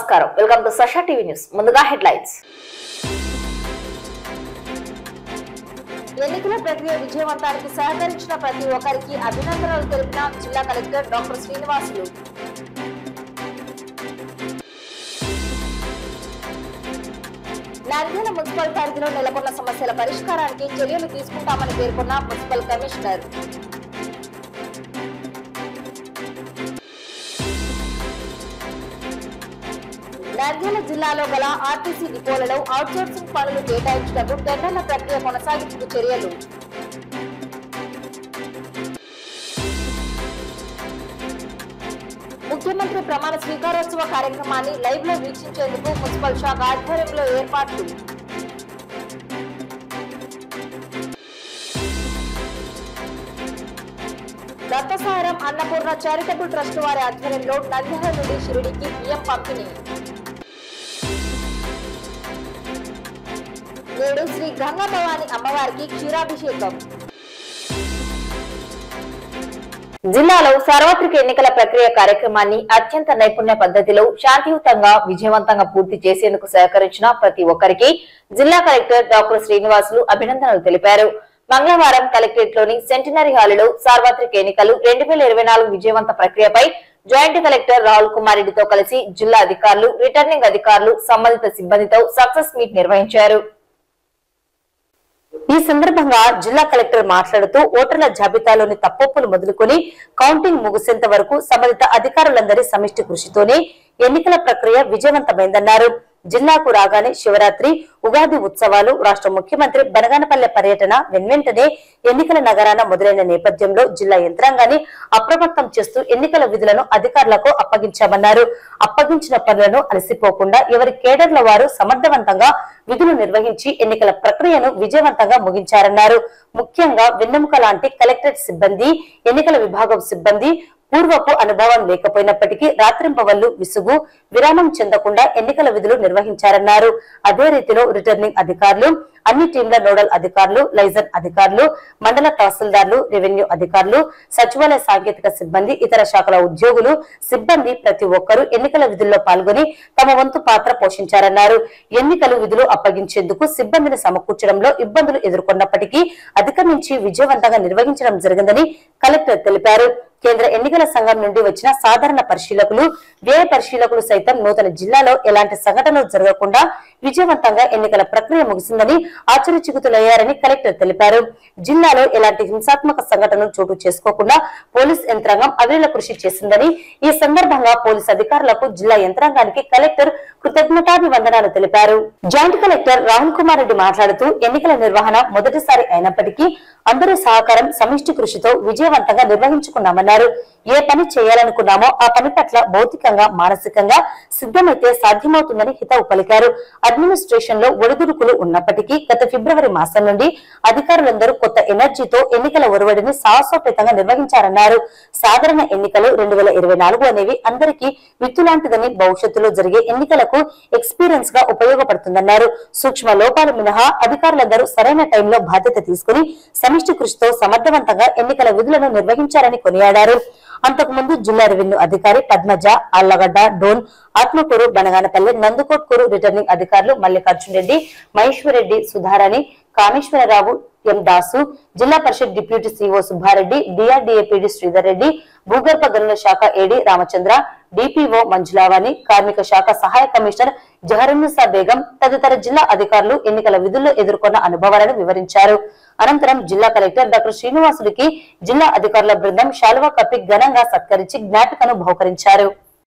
నమస్కారం welcome to Sasha TV news ముందుగా headlines ఎన్నికల ప్రక్రియ విజయవంతానికి సహకరించిన ప్రతి ఒక్కరికి అభినందనలు తెలిపిన జిల్లా collector doctor Srinivasulu Nandyal municipal పరిధిలో నెలకొన్న సమస్యల పరిష్కారానికి చర్యలు తీసుకుంటామని పేర్కొన్న మున్సిపల్ కమిషనర్ నంద్యాల జిల్లాలో గల ఆర్టీసీ డిపోలలో అవుట్సోర్సింగ్ పనులు కేటాయించటకు టెండర్ల ప్రక్రియ కొనసాగింపుకు చర్యలు ముఖ్యమంత్రి ప్రమాణ స్వీకారోత్సవ కార్యక్రమాన్ని లైవ్ లో వీక్షించేందుకు మున్సిపల్ శాఖ ఆధ్వర్యంలో ఏర్పాట్లు దత్తసారం అన్నపూర్ణ చారిటబుల్ ట్రస్ట్ వారి ఆధ్వర్యంలో నంద్యాల నుండి షిరిడికి బియ్యం పంపిణీ నేడు శ్రీ గంగా భవాని అమ్మవారికి క్షీరాభిషేకం జిల్లాలో సార్వత్రిక ఎన్నికల ప్రక్రియ కార్యక్రమాన్ని అత్యంత నైపుణ్య పద్ధతిలో శాంతియుతంగా విజయవంతంగా పూర్తి చేసేందుకు సహకరించిన ప్రతి ఒక్కరికి జిల్లా కలెక్టర్ డాక్టర్ శ్రీనివాసులు అభినందనలు తెలిపారు మంగళవారం కలెక్టరేట్ లోని సెంటినరీ హాలులో సార్వత్రిక ఎన్నికలు రెండు వేల ఇరవై నాలుగు విజయవంత ప్రక్రియపై జాయింట్ కలెక్టర్ రాహుల్ కుమార్ రెడ్డితో కలిసి జిల్లా అధికారులు రిటర్నింగ్ అధికారులు సంబంధిత సిబ్బందితో సక్సెస్ మీట్ నిర్వహించారు ఈ సందర్భంగా జిల్లా కలెక్టర్ మాట్లాడుతూ ఓటర్ల జాబితాలోని తప్పొప్పులు మొదలుకొని కౌంటింగ్ ముగిసేంత వరకు సంబంధిత అధికారులందరి సమిష్టి కృషితోనే ఎన్నికల ప్రక్రియ విజయవంతమైందన్నారు జిల్లాకు రాగానే శివరాత్రి ఉగాది ఉత్సవాలు రాష్ట్ర ముఖ్యమంత్రి బనగానపల్లె పర్యటన వెన్వెంటనే ఎన్నికల నగరాన మొదలైన నేపథ్యంలో జిల్లా యంత్రాంగాన్ని అప్రమత్తం చేస్తూ ఎన్నికల విధులను అధికారులకు అప్పగించామన్నారు అప్పగించిన పనులను అలసిపోకుండా ఎవరి కేడర్ల వారు సమర్థవంతంగా విధులు నిర్వహించి ఎన్నికల ప్రక్రియను విజయవంతంగా ముగించారన్నారు ముఖ్యంగా వెన్నెముక లాంటి కలెక్టరేట్ సిబ్బంది ఎన్నికల విభాగం సిబ్బంది పూర్వపు అనుభవం లేకపోయినప్పటికీ రాత్రింపవళ్లు విసుగు విరామం చెందకుండా ఎన్నికల విధులు నిర్వహించారన్నారు అదే రీతిలో రిటర్నింగ్ అధికారులు అన్ని టీంల నోడల్ అధికారులు లైజన్ అధికారులు మండల తహసీల్దార్లు రెవెన్యూ అధికారులు సచివాలయ సాంకేతిక సిబ్బంది ఇతర శాఖల ఉద్యోగులు సిబ్బంది ప్రతి ఒక్కరూ ఎన్నికల విధుల్లో పాల్గొని తమ వంతు పాత్ర పోషించారన్నారు ఎన్నికలు విధులు అప్పగించేందుకు సిబ్బందిని సమకూర్చడంలో ఇబ్బందులు ఎదుర్కొన్నప్పటికీ అధిగమించి విజయవంతంగా నిర్వహించడం జరిగిందని కలెక్టర్ తెలిపారు కేంద్ర ఎన్నికల సంఘం నుండి వచ్చిన సాధారణ పరిశీలకులు వ్యయ పరిశీలకులు సైతం నూతన జిల్లాలో ఎలాంటి సంఘటనలు జరగకుండా విజయవంతంగా ఎన్నికల ప్రక్రియ ముగిసిందని ఆశ్చర్యచిగుతులయ్యారని కలెక్టర్ తెలిపారు జిల్లాలో ఎలాంటి హింసాత్మక సంఘటనలు చోటు చేసుకోకుండా పోలీస్ యంత్రాంగం అవిరల కృషి చేసిందని ఈ సందర్భంగా పోలీస్ అధికారులకు జిల్లా యంత్రాంగానికి కలెక్టర్ కృతజ్ఞతాభివందనాలు తెలిపారు జాయింట్ కలెక్టర్ రాహుల్ కుమార్ రెడ్డి మాట్లాడుతూ ఎన్నికల నిర్వహణ మొదటిసారి అయినప్పటికీ అందరి సహకారం సమిష్టి కృషితో విజయవంతంగా నిర్వహించుకున్నామన్నారు ఏ పని చేయాలనుకున్నామో ఆ పని పట్ల భౌతికంగా మానసికంగా సిద్ధమైతే సాధ్యమవుతుందని హితవు పలికారు అడ్మినిస్ట్రేషన్ లో ఒడిదుడుకులు ఉన్నప్పటికీ గత ఫిబ్రవరి మాసం నుండి అధికారులందరూ కొత్త ఎనర్జీతో ఎన్నికల ఒరవడిని సాహసోపేతంగా నిర్వహించారన్నారు సాధారణ ఎన్నికలు రెండు వేల ఇరవై నాలుగు అనేవి అందరికీ విత్తులాంటిదని భవిష్యత్తులో జరిగే ఎన్నికలకు ఎక్స్పీరియన్స్ గా ఉపయోగపడుతుందన్నారు సూక్ష్మ లోపాలు మినహా అధికారులందరూ సరైన టైంలో బాధ్యత తీసుకుని సమిష్టి కృషితో సమర్థవంతంగా ఎన్నికల విధులను నిర్వహించారని కొనియాడారు అంతకుముందు జిల్లా రెవెన్యూ అధికారి పద్మజ అల్లగడ్డ డోన్ ఆత్మకూరు బనగానపల్లి నందుకోట్కూరు రిటర్నింగ్ అధికారులు Mallikarjun Reddy Maheshwar Reddy Sudharani Kameswara Rao M Dasu Zilla Parishad deputy CO Subbareddy DRDA PD Sridhar Reddy భూగర్భ గనుల శాఖ ఏడీ రామచంద్ర డిపిఓ మంజులావాణి కార్మిక శాఖ సహాయ కమిషనర్ జహరున్నిసా బేగం తదితర జిల్లా అధికారులు ఎన్నికల విధుల్లో ఎదుర్కొన్న అనుభవాలను వివరించారు అనంతరం జిల్లా కలెక్టర్ డాక్టర్ శ్రీనివాసుడికి జిల్లా అధికారుల బృందం శాలువా కప్పి ఘనంగా సత్కరించి జ్ఞాపికను బహుకరించారు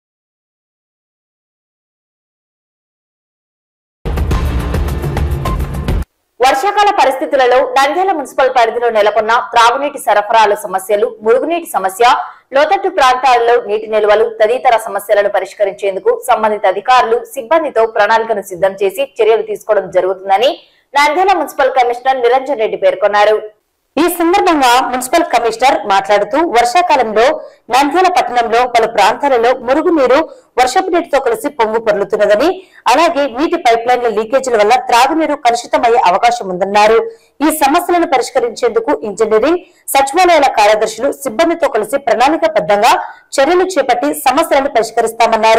వర్షాకాల పరిస్థితులలో నంద్యాల మున్సిపల్ పరిధిలో నెలకొన్న త్రాగునీటి సరఫరాల సమస్యలు మురుగునీటి సమస్య లోతట్టు ప్రాంతాలలో నీటి నిల్వలు తదితర సమస్యలను పరిష్కరించేందుకు సంబంధిత అధికారులు సిబ్బందితో ప్రణాళికను సిద్ధం చేసి చర్యలు తీసుకోవడం జరుగుతుందని నంద్యాల మున్సిపల్ కమిషనర్ నిరంజన్ రెడ్డి పేర్కొన్నారు ఈ సందర్భంగా మున్సిపల్ కమిషనర్ మాట్లాడుతూ వర్షాకాలంలో నంద్యాల పట్టణంలో పలు ప్రాంతాలలో మురుగునీరు వర్షపు నీటితో కలిసి పొంగు పొర్లుతున్నదని అలాగే నీటి పైప్ లైన్ల లీకేజీల వల్ల త్రాగునీరు కలుషితమయ్యే అవకాశం ఉందన్నారు ఈ సమస్యలను పరిష్కరించేందుకు ఇంజనీరింగ్ సచివాలయాల కార్యదర్శులు సిబ్బందితో కలిసి ప్రణాళికబద్ధంగా చర్యలు చేపట్టి సమస్యలను పరిష్కరిస్తామన్నారు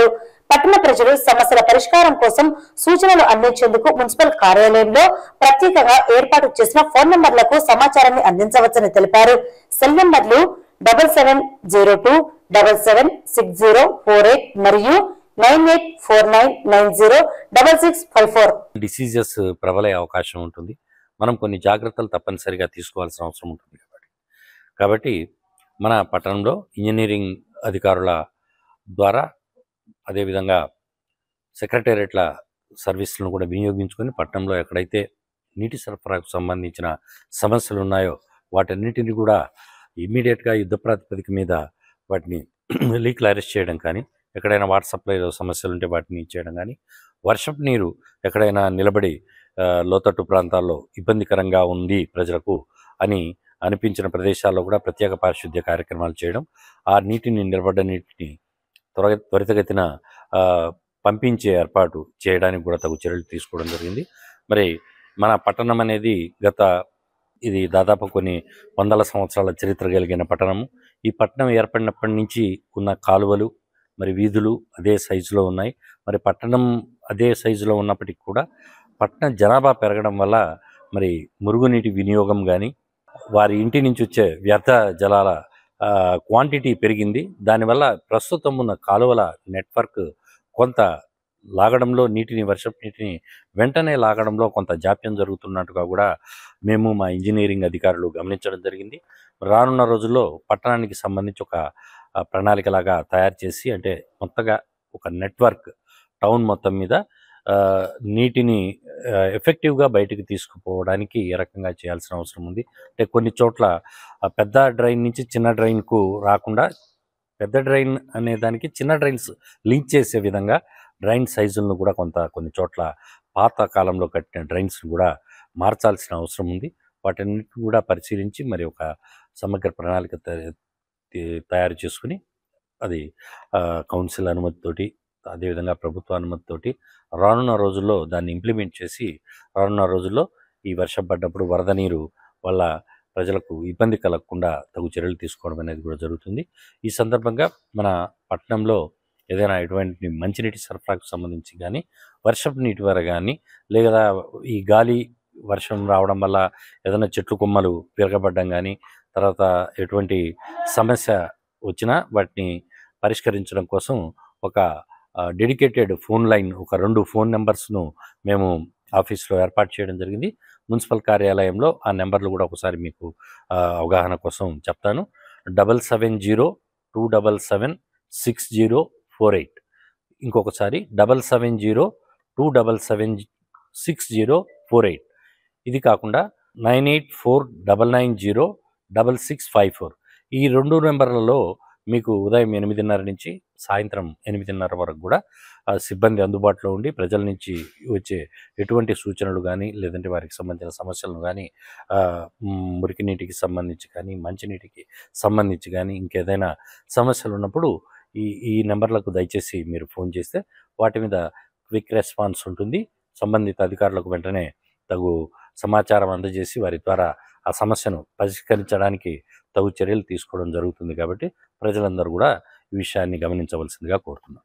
పట్టణ ప్రజలు సమస్యల పరిష్కారం కోసం సూచనలు అందించేందుకు మున్సిపల్ కార్యాలయంలో ప్రత్యేకంగా ఏర్పాటు చేసిన ఫోన్ నంబర్లకు సమాచారాన్ని అందించవచ్చని తెలిపారు సెల్ నంబర్లు double seven zero two double seven six zero four eight మరియు nine eight four nine nine zero double six five four diseases ప్రబలే అవకాశం ఉంటుంది మనం కొన్ని జాగ్రత్తలు తప్పనిసరిగా తీసుకోవాల్సిన అవసరం ఉంటుంది కాబట్టి కాబట్టి మన పట్టణంలో ఇంజనీరింగ్ అధికారుల ద్వారా అదేవిధంగా సెక్రటేరియట్ల సర్వీసులను కూడా వినియోగించుకొని పట్టణంలో ఎక్కడైతే నీటి సరఫరాకు సంబంధించిన సమస్యలు ఉన్నాయో వాటన్నిటిని కూడా ఇమ్మీడియట్గా యుద్ధ ప్రాతిపదిక మీద వాటిని లీక్లు అరెస్ట్ చేయడం కానీ ఎక్కడైనా వాటర్ సప్లైలో సమస్యలు ఉంటే వాటిని చేయడం కానీ వర్షపు నీరు ఎక్కడైనా నిలబడి ఆ, లోతట్టు ప్రాంతాల్లో ఇబ్బందికరంగా ఉంది ప్రజలకు అని అనిపించిన ప్రదేశాల్లో కూడా ప్రత్యేక పారిశుద్ధ్య కార్యక్రమాలు చేయడం ఆ నీటిని నిలబడ్డ నీటిని త్వర త్వరితగతిన ఆ, పంపించే ఏర్పాటు చేయడానికి కూడా తగు చర్యలు తీసుకోవడం జరిగింది మరి మన పట్టణం అనేది గత ఇది దాదాపు కొన్ని వందల సంవత్సరాల చరిత్ర కలిగిన పట్టణము ఈ పట్టణం ఏర్పడినప్పటి నుంచి ఉన్న కాలువలు మరి వీధులు అదే సైజులో ఉన్నాయి మరి పట్టణం అదే సైజులో ఉన్నప్పటికీ కూడా పట్టణ జనాభా పెరగడం వల్ల మరి మురుగునీటి వినియోగం కానీ వారి ఇంటి నుంచి వచ్చే వ్యర్థ జలాల క్వాంటిటీ పెరిగింది దానివల్ల ప్రస్తుతం ఉన్న కాలువల నెట్వర్క్ కొంత లాగడంలో నీటిని వర్షపు నీటిని వెంటనే లాగడంలో కొంత జాప్యం జరుగుతున్నట్టుగా కూడా మేము మా ఇంజనీరింగ్ అధికారులు గమనించడం జరిగింది రానున్న రోజుల్లో పట్టణానికి సంబంధించి ఒక ఆ, ప్రణాళికలాగా తయారు చేసి అంటే మొత్తగా ఒక నెట్వర్క్ టౌన్ మొత్తం మీద ఆ, నీటిని ఆ, ఎఫెక్టివ్గా బయటికి తీసుకుపోవడానికి ఏ రకంగా చేయాల్సిన అవసరం ఉంది అంటే కొన్ని చోట్ల ఆ పెద్ద డ్రైన్ నుంచి చిన్న డ్రైన్కు రాకుండా పెద్ద డ్రైన్ అనే దానికి చిన్న డ్రైన్స్ లింక్ చేసే విధంగా డ్రైన్ సైజులను కూడా కొంత కొన్ని చోట్ల పాత కాలంలో కట్టిన డ్రైన్స్ కూడా మార్చాల్సిన అవసరం ఉంది వాటన్నిటిని కూడా పరిశీలించి మరి ఒక సమగ్ర ప్రణాళిక తయ- తి- తయారు చేసుకుని అది ఆ, కౌన్సిల్ అనుమతితోటి అదేవిధంగా ప్రభుత్వ అనుమతితోటి రానున్న రోజుల్లో దాన్ని ఇంప్లిమెంట్ చేసి రానున్న రోజుల్లో ఈ వర్షం పడ్డప్పుడు వరద నీరు వల్ల ప్రజలకు ఇబ్బంది కలగకుండా తగు చర్యలు తీసుకోవడం అనేది కూడా జరుగుతుంది ఈ సందర్భంగా మన పట్టణంలో ఏదైనా ఎటువంటి మంచినీటి సరఫరాకు సంబంధించి కానీ వర్షపు నీటి వల్ల కానీ లేదా ఈ గాలి వర్షం రావడం వల్ల ఏదైనా చెట్లు కొమ్మలు విరగబడ్డం కానీ తర్వాత ఎటువంటి సమస్య వచ్చినా వాటిని పరిష్కరించడం కోసం ఒక డెడికేటెడ్ ఫోన్ లైన్ ఒక రెండు ఫోన్ నెంబర్స్ను మేము ఆఫీస్లో ఏర్పాటు చేయడం జరిగింది మున్సిపల్ కార్యాలయంలో ఆ నెంబర్లు కూడా ఒకసారి మీకు ఆ, అవగాహన కోసం చెప్తాను double seven zero two double seven six zero four eight ఇంకొకసారి double seven zero two double seven six zero four eight ఇది కాకుండా nine eight four double nine zero double six five four ఈ రెండు నెంబర్లలో మీకు ఉదయం ఎనిమిదిన్నర నుంచి సాయంత్రం ఎనిమిదిన్నర వరకు కూడా ఆ సిబ్బంది అందుబాటులో ఉండి ప్రజల నుంచి వచ్చే ఎటువంటి సూచనలు కానీ లేదంటే వారికి సంబంధించిన సమస్యలను కానీ ఆ, మ్, మురికి నీటికి సంబంధించి కానీ మంచినీటికి సంబంధించి కానీ ఇంకేదైనా సమస్యలు ఉన్నప్పుడు ఈ ఈ నెంబర్లకు దయచేసి మీరు ఫోన్ చేస్తే వాటి మీద క్విక్ రెస్పాన్స్ ఉంటుంది సంబంధిత అధికారులకు వెంటనే తగు సమాచారం అందజేసి వారి ద్వారా ఆ సమస్యను పరిష్కరించడానికి తగు చర్యలు తీసుకోవడం జరుగుతుంది కాబట్టి ప్రజలందరూ కూడా ఈ విషయాన్ని గమనించవలసిందిగా కోరుతున్నాను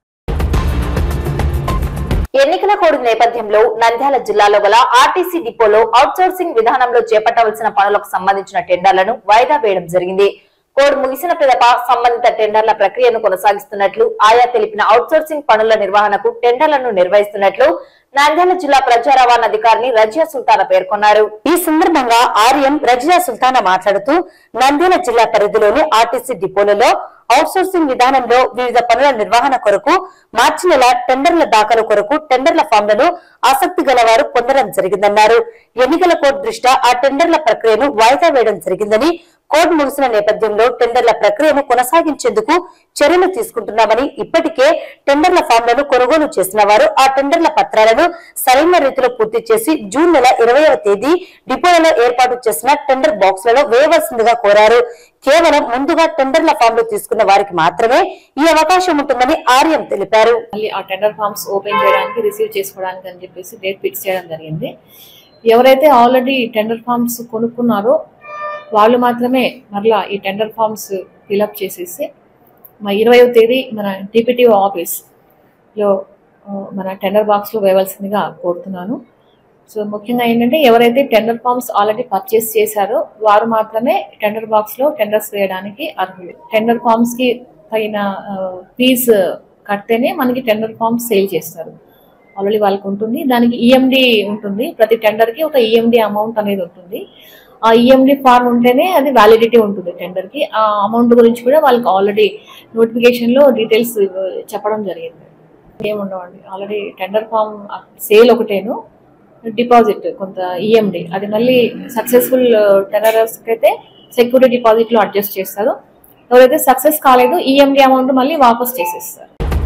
ఎన్నికల కోడ్ నేపథ్యంలో నంద్యాల జిల్లాలో గల ఆర్టీసీ డిపోలో అవుట్సోర్సింగ్ విధానంలో చేపట్టవలసిన పనులకు సంబంధించిన టెండర్లను వాయిదా వేయడం జరిగింది కోడ్ ముగిసిన పిదప సంబంధిత టెండర్ల ప్రక్రియను కొనసాగిస్తున్నట్లు ఆయా తెలిపిన అవుట్సోర్సింగ్ పనుల నిర్వహణకు టెండర్లను నిర్వహిస్తున్నట్లు నంద్యాల జిల్లా ప్రజా రవాణా అధికారిని రజియా సుల్తానా పేర్కొన్నారు ఈ సందర్భంగా ఆర్ఎం రజియా సుల్తానా మాట్లాడుతూ నంద్యాల జిల్లా పరిధిలోని ఆర్టీసీ డిపోలలో అవుట్సోర్సింగ్ విధానంలో వివిధ పనుల నిర్వహణ కొరకు మార్చి నెల టెండర్ల దాఖలు కొరకు టెండర్ల ఫామ్లను ఆసక్తి గలవారు పొందడం జరిగిందన్నారు ఎన్నికల కోడ్ దృష్ట్యా ఆ టెండర్ల ప్రక్రియను వాయిదా వేయడం జరిగిందని కోడ్ ముగిసిన నేపథ్యంలో టెండర్ల ప్రక్రియను కొనసాగించేందుకు చర్యలు తీసుకుంటున్నామని ఇప్పటికే టెండర్ల ఫామ్లను కొనుగోలు చేసిన వారు ఆ టెండర్ల పత్రాలను సరైన రీతిలో పూర్తి చేసి జూన్ నెల ఇరవైవ తేదీ డిపోలలో ఏర్పాటు చేసిన టెండర్ బాక్స్లలో వేయవలసిందిగా కోరారు కేవలం ముందుగా టెండర్ల ఫామ్లు తీసుకున్న వారికి మాత్రమే ఈ అవకాశం ఉంటుందని ఆర్యం తెలిపారు మళ్ళీ ఆ టెండర్ ఫామ్స్ ఓపెన్ చేయడానికి రిసీవ్ చేసుకోవడానికి అని చెప్పేసి డేట్ ఫిక్స్ చేయడం జరిగింది ఎవరైతే ఆల్రెడీ టెండర్ ఫామ్స్ కొనుక్కున్నారో వాళ్ళు మాత్రమే మరలా ఈ టెండర్ ఫామ్స్ ఫిలప్ చేసేసి మా ఇరవైవ తేదీ మన డిపిటిఓ ఆఫీస్ లో ఆ, మన టెండర్ బాక్స్లో వేయవలసిందిగా కోరుతున్నాను సో ముఖ్యంగా ఏంటంటే ఎవరైతే టెండర్ ఫామ్స్ ఆల్రెడీ పర్చేస్ చేశారో వారు మాత్రమే టెండర్ బాక్స్లో టెండర్స్ వేయడానికి అర్హులు టెండర్ ఫామ్స్కి తగిన ఫీజు కడితేనే మనకి టెండర్ ఫామ్స్ సేల్ చేస్తారు ఆల్రెడీ వాళ్ళకి ఉంటుంది దానికి ఈఎండి ఉంటుంది ప్రతి టెండర్కి ఒక ఈఎండి అమౌంట్ అనేది ఉంటుంది ఆ ఈఎండి ఫార్మ్ ఉంటేనే అది వ్యాలిడిటీ ఉంటుంది టెండర్కి ఆ అమౌంట్ గురించి కూడా వాళ్ళకి ఆల్రెడీ నోటిఫికేషన్లో డీటెయిల్స్ చెప్పడం జరిగింది ఏముండవండి ఆల్రెడీ టెండర్ ఫామ్ సేల్ ఒకటేను డిపాజిట్ కొంత ఈఎండి అది మళ్ళీ సక్సెస్ఫుల్ టెండరర్స్కి అయితే సెక్యూరిటీ డిపాజిట్లో అడ్జస్ట్ చేస్తారు ఎవరైతే సక్సెస్ కాలేదు ఈఎండి అమౌంట్ మళ్ళీ వాపస్ చేసేస్తారు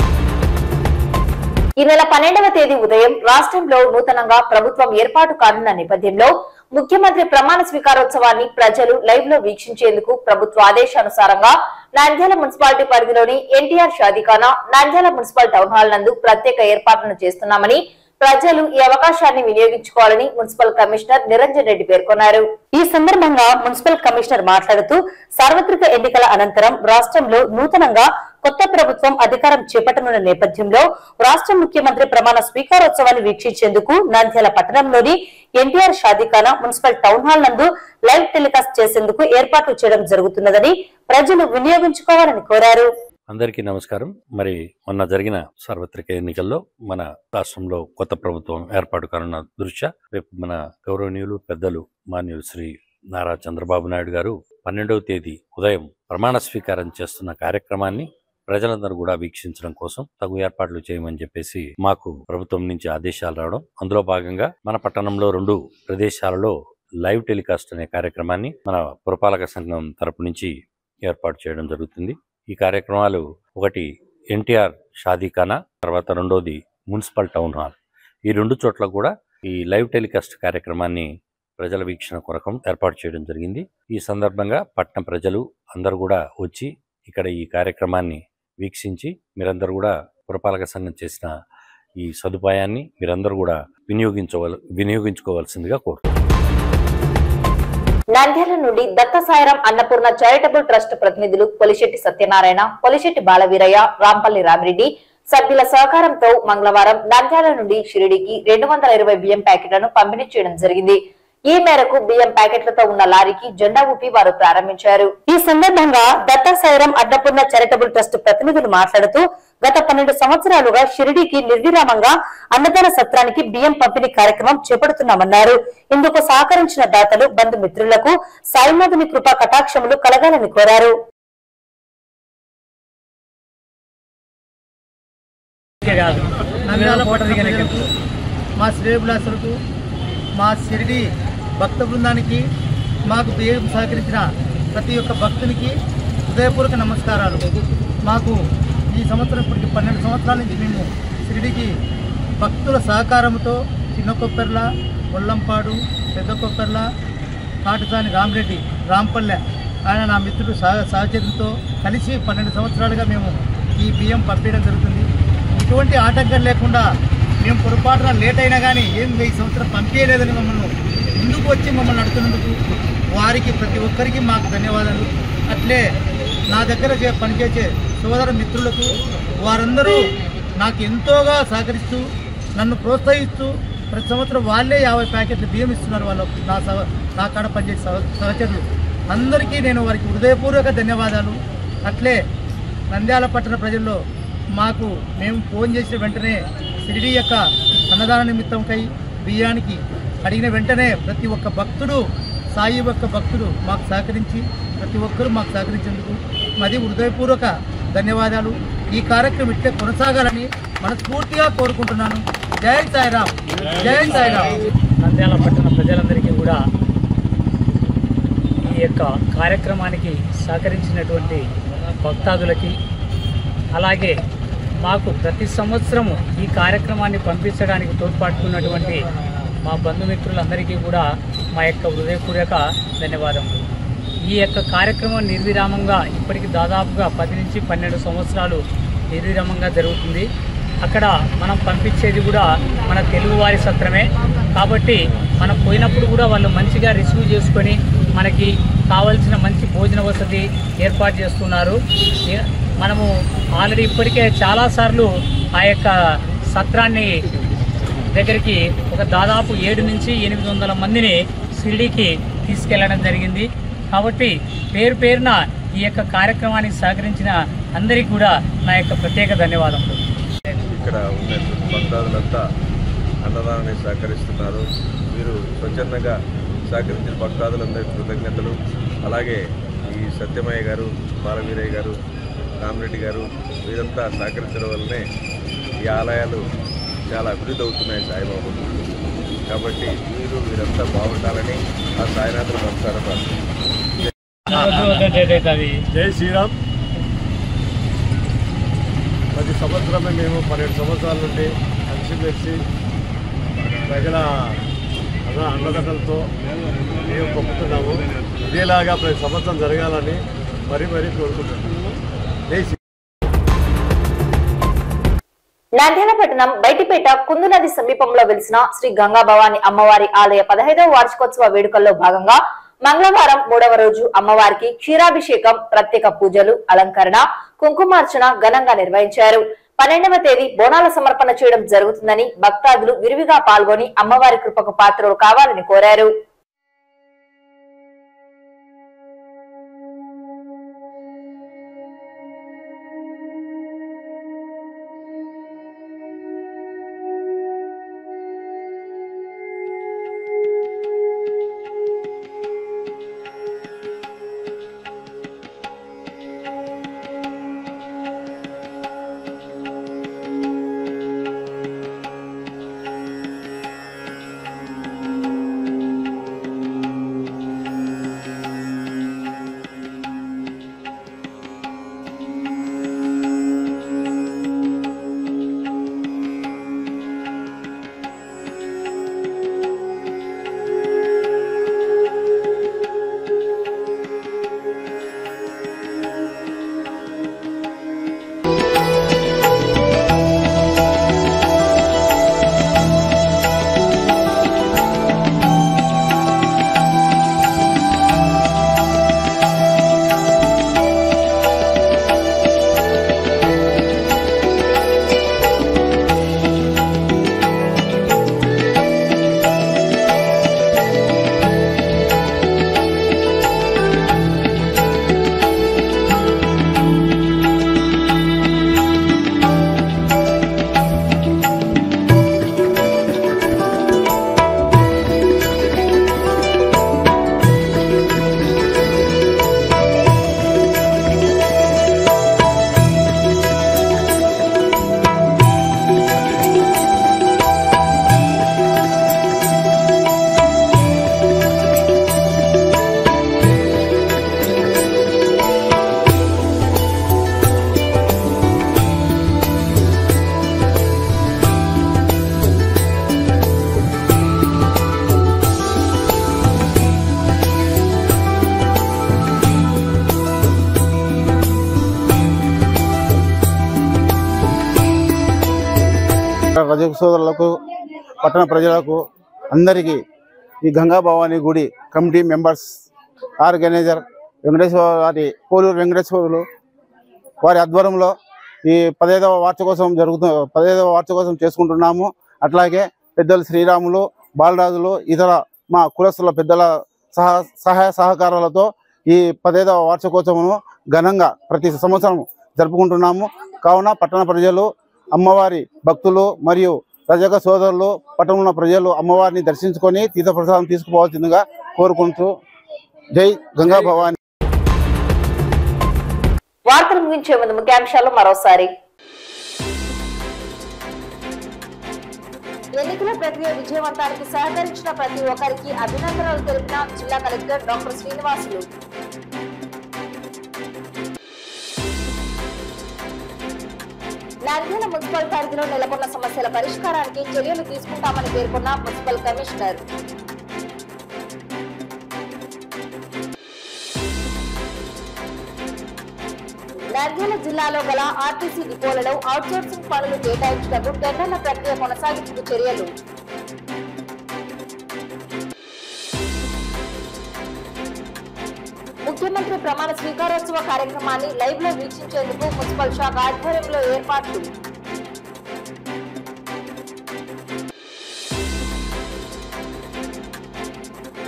ఈ నెల పన్నెండవ తేదీ ఉదయం రాష్ట్రంలో నూతనంగా ప్రభుత్వం ఏర్పాటు కానున్న నేపథ్యంలో ముఖ్యమంత్రి ప్రమాణ స్వీకారోత్సవాన్ని ప్రజలు లైవ్ లో వీక్షించేందుకు ప్రభుత్వ ఆదేశానుసారంగా నంద్యాల మున్సిపాలిటీ పరిధిలోని ఎన్టీఆర్ షాదిఖానా నంద్యాల మున్సిపల్ టౌన్ హాల్ నందు ప్రత్యేక ఏర్పాట్లను చేస్తున్నామని ప్రజలు ఈ అవకాశాన్ని వినియోగించుకోవాలని మున్సిపల్ కమిషనర్ నిరంజన్ రెడ్డి పేర్కొన్నారు ఈ సందర్భంగా మున్సిపల్ కమిషనర్ మాట్లాడుతూ సార్వత్రిక ఎన్నికల అనంతరం రాష్ట్రంలో నూతనంగా కొత్త ప్రభుత్వం అధికారం చేపట్టనున్న నేపథ్యంలో రాష్ట్ర ముఖ్యమంత్రి ప్రమాణ స్వీకారోత్సవాన్ని వీక్షించేందుకు నంద్యాల పట్టణంలోని ఎన్టీఆర్ షాదిఖానా మున్సిపల్ టౌన్ హాల్ నందు లైవ్ టెలికాస్ట్ చేసేందుకు ఏర్పాట్లు చేయడం జరుగుతున్నదని ప్రజలు వినియోగించుకోవాలని కోరారు అందరికీ నమస్కారం మరి మొన్న జరిగిన సార్వత్రిక ఎన్నికల్లో మన రాష్ట్రంలో కొత్త ప్రభుత్వం ఏర్పాటు కానున్న దృష్ట్యా రేపు మన గౌరవనీయులు పెద్దలు మాన్యులు శ్రీ నారా చంద్రబాబు నాయుడు గారు పన్నెండవ తేదీ ఉదయం ప్రమాణ స్వీకారం చేస్తున్న కార్యక్రమాన్ని ప్రజలందరూ కూడా వీక్షించడం కోసం తగు ఏర్పాట్లు చేయమని చెప్పేసి మాకు ప్రభుత్వం నుంచి ఆదేశాలు రావడం అందులో భాగంగా మన పట్టణంలో రెండు ప్రదేశాలలో లైవ్ టెలికాస్ట్ అనే కార్యక్రమాన్ని మన పురపాలక సంఘం తరపు నుంచి ఏర్పాటు చేయడం జరుగుతుంది ఈ కార్యక్రమాలు ఒకటి ఎన్టీఆర్ షాదీఖానా తర్వాత రెండోది మున్సిపల్ టౌన్ హాల్ ఈ రెండు చోట్ల కూడా ఈ లైవ్ టెలికాస్ట్ కార్యక్రమాన్ని ప్రజల వీక్షణ కొరకం ఏర్పాటు చేయడం జరిగింది ఈ సందర్భంగా పట్టణ ప్రజలు అందరూ కూడా వచ్చి ఇక్కడ ఈ కార్యక్రమాన్ని వీక్షించి మీరందరూ కూడా పురపాలక సంఘం చేసిన ఈ సదుపాయాన్ని మీరందరూ కూడా వినియోగించవల వినియోగించుకోవాల్సిందిగా కోరుతున్నాను నంద్యాల నుండి దత్త సాయిరాం అన్నపూర్ణ చారిటబుల్ ట్రస్ట్ ప్రతినిధులు పొలిశెట్టి సత్యనారాయణ పొలిశెట్టి బాలవీరయ్య రాంపల్లి రామిరెడ్డి సభ్యుల సహకారంతో మంగళవారం నంద్యాల నుండి షిరిడికి రెండు వందల ఇరవై బియ్యం ప్యాకెట్లను పంపిణీ చేయడం జరిగింది ఈ మేరకు బియ్యం ప్యాకెట్లతో ఉన్న లారీకి జెండా ఊపి వారు ప్రారంభించారు ఈ సందర్భంగా దత్త సాయిరాం అన్నపూర్ణ చారిటబుల్ ట్రస్ట్ ప్రతినిధులు మాట్లాడుతూ గత పన్నెండు సంవత్సరాలుగా షిరిడికి నిర్విరామంగా అన్నదాన సత్రానికి బియ్యం పంపిణీ కార్యక్రమం చేపడుతున్నామన్నారు ఇందుకు సహకరించిన దాతలు బంధుమిత్రులకు సాయినాథుని కృపా కటాక్షములు కలగాలని కోరారు కాదు నంద్యాల పట్టణానికి మా శ్రేయభిలాసులకు మా షిరిడి భక్త బృందానికి మాకు బియ్యం సహకరించిన ప్రతి ఒక్క భక్తునికి హృదయపూర్వక నమస్కారాలు మాకు ఈ సంవత్సరం ఇప్పటికి పన్నెండు సంవత్సరాల నుంచి మేము షిరిడికి భక్తుల సహకారంతో చిన్న కొప్పెర్ల ఒల్లంపాడు పెద్ద కొప్పెర్ల కాటుకాని రామరెడ్డి రాంపల్లె ఆయన నా మిత్రుడు సహ సహచర్యంతో కలిసి పన్నెండు సంవత్సరాలుగా మేము ఈ బియ్యం పంపించడం జరుగుతుంది ఎటువంటి ఆటంకం లేకుండా మేము పొరపాటున లేట్ అయినా కానీ ఏం ఈ సంవత్సరం పంపించలేదని మమ్మల్ని ముందుకు వచ్చి మమ్మల్ని నడుతున్నందుకు వారికి ప్రతి ఒక్కరికి మాకు ధన్యవాదాలు అట్లే నా దగ్గర చే- పనిచేసే సోదర మిత్రులకు వారందరూ నాకు ఎంతోగా సహకరిస్తూ నన్ను ప్రోత్సహిస్తూ ప్రతి సంవత్సరం వాళ్ళే యాభై ప్యాకెట్లు బియ్యం ఇస్తున్నారు వాళ్ళు నా సహ నా కాడ పనిచేసే సహ- సహచరులు అందరికీ నేను వారికి హృదయపూర్వక ధన్యవాదాలు అట్లే నంద్యాల పట్టణ ప్రజల్లో మాకు మేము ఫోన్ చేసిన వెంటనే షిరిడి యొక్క అన్నదాన నిమిత్తంకై బియ్యానికి అడిగిన వెంటనే ప్రతి ఒక్క భక్తుడు సాయి యొక్క భక్తుడు మాకు సహకరించి ప్రతి ఒక్కరూ మాకు సహకరించేందుకు మాది హృదయపూర్వక ధన్యవాదాలు ఈ కార్యక్రమం ఇట్లే కొనసాగాలని మనస్ఫూర్తిగా కోరుకుంటున్నాను జై సాయిరామ్ జై సాయిరామ్ నంద్యాల పట్టణ ప్రజలందరికీ కూడా ఈ యొక్క కార్యక్రమానికి సహకరించినటువంటి భక్తాదులకి అలాగే మాకు ప్రతి సంవత్సరము ఈ కార్యక్రమాన్ని పంపించడానికి తోడ్పడుతున్నటువంటి మా బంధుమిత్రులందరికీ కూడా మా యొక్క హృదయపూర్వక ధన్యవాదములు ఈ యొక్క కార్యక్రమం నిర్విరామంగా ఇప్పటికి దాదాపుగా పది నుంచి పన్నెండు సంవత్సరాలు నిర్విరామంగా జరుగుతుంది అక్కడ మనం పంపించేది కూడా మన తెలుగువారి సత్రమే కాబట్టి మనం పోయినప్పుడు కూడా వాళ్ళు మంచిగా రిసీవ్ చేసుకొని మనకి కావలసిన మంచి భోజన వసతి ఏర్పాటు చేస్తున్నారు ఏ- మనము ఆల్రెడీ ఇప్పటికే చాలాసార్లు ఆ యొక్క సత్రాన్ని దగ్గరికి ఒక దాదాపు ఏడు నుంచి ఎనిమిది వందల మందిని షిరిడీకి తీసుకెళ్లడం జరిగింది కాబట్టి పేరు పేరున ఈ యొక్క కార్యక్రమానికి సహకరించిన అందరికీ కూడా నా యొక్క ప్రత్యేక ధన్యవాదములు ఇక్కడ ఉన్నటువంటి భక్తాదులంతా అన్నదానాన్ని సహకరిస్తున్నారు వీరు స్వచ్ఛందంగా సహకరించిన భక్తాదులందరికీ కృతజ్ఞతలు అలాగే ఈ సత్యమయ్య గారు బాలవీరయ్య గారు రామరెడ్డి గారు వీరంతా సహకరించడం వల్లనే ఈ ఆలయాలు చాలా అభివృద్ధి అవుతున్నాయి సాయిబాబు కాబట్టి వీరు వీరంతా బాగుండాలని ఆ సాయినాథులు మనసారా ప్రార్థిస్తున్నాను. జై శ్రీరామ్ ప్రతి సంవత్సరమే మేము పన్నెండు సంవత్సరాల నుండి కలిసిమెలిసి ప్రజల అన్న అన్నదాతలతో మేము పంపుతున్నాము ఇదేలాగా ప్రతి సంవత్సరం జరగాలని మరీ మరీ కోరుకుంటున్నాము జై శ్రీ నంద్యాల పట్టణం బయటిపేట కుందు నది సమీపంలో వెలిసిన శ్రీ గంగా భవాని అమ్మవారి ఆలయ పదహైదవ వార్షికోత్సవ వేడుకల్లో భాగంగా మంగళవారం మూడవ రోజు అమ్మవారికి క్షీరాభిషేకం ప్రత్యేక పూజలు అలంకరణ కుంకుమార్చన ఘనంగా నిర్వహించారు పన్నెండవ తేదీ బోనాల సమర్పణ చేయడం జరుగుతుందని భక్తాదులు విరివిగా పాల్గొని అమ్మవారి కృపకు పాత్రలు కావాలని కోరారు రజ సోదరులకు పట్టణ ప్రజలకు అందరికీ ఈ గంగా భవానీ గుడి కమిటీ మెంబర్స్ ఆర్గనైజర్ వెంకటేశ్వర వారి పోలూరు వెంకటేశ్వరులు వారి ఆధ్వర్యంలో ఈ పదహైదవ వార్షికోత్సవం జరుగుతు పదహైదవ వార్షికోత్సవం చేసుకుంటున్నాము అట్లాగే పెద్దలు శ్రీరాములు బాలరాజులు ఇతర మా కులస్తుల పెద్దల సహ సహాయ సహకారాలతో ఈ పదహైదవ వార్షికోత్సవము ఘనంగా ప్రతి సంవత్సరం జరుపుకుంటున్నాము కావున పట్టణ ప్రజలు అమ్మవారి భక్తులు మరియు రజక సోదరులు పట్టణంలో ప్రజలు అమ్మవారిని దర్శించుకొని తీర్థప్రసాదం తీసుకుపోవాల్సిందిగా కోరుకుంటూ జై గంగా భవాని వార్తలు ముగించే ముందు ముఖ్యాంశాలు మరోసారి ఎన్నికల ప్రక్రియ విజయవంతానికి సహకరించిన ప్రతి ఒక్కరికి అభినందనలు తెలిపిన జిల్లా collector doctor Srinivasulu Nandyal municipal పరిధిలో నెలకొన్న సమస్యల పరిష్కారానికి చర్యలు తీసుకుంటామని పేర్కొన్న మున్సిపల్ కమిషనర్ నంద్యాల జిల్లాలో గల ఆర్టీసీ డిపోలలో అవుట్సోర్సింగ్ పనులు కేటాయించుటకు టెండర్ల ప్రక్రియ కొనసాగింపుకు చర్యలు ముఖ్యమంత్రి ప్రమాణ స్వీకారోత్సవ కార్యక్రమాన్ని లైవ్ లో వీక్షించేందుకు మున్సిపల్ శాఖ ఆధ్వర్యంలో ఏర్పాట్లు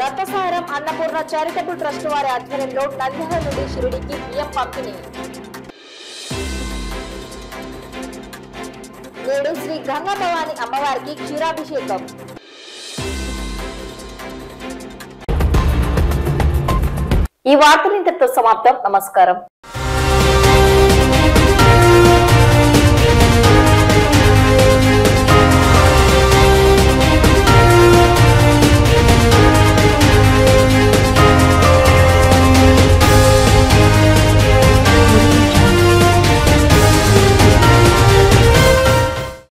రక్తసారం అన్నపూర్ణ చారిటబుల్ ట్రస్ట్ వారి ఆధ్వర్యంలో నంద్యాల నుండి షిరిడికి బియ్యం పంపిణీ నేడు శ్రీ గంగా భవాని అమ్మవారికి క్షీరాభిషేకం ఈ వార్తలు ఇంతటితో సమాప్తం నమస్కారం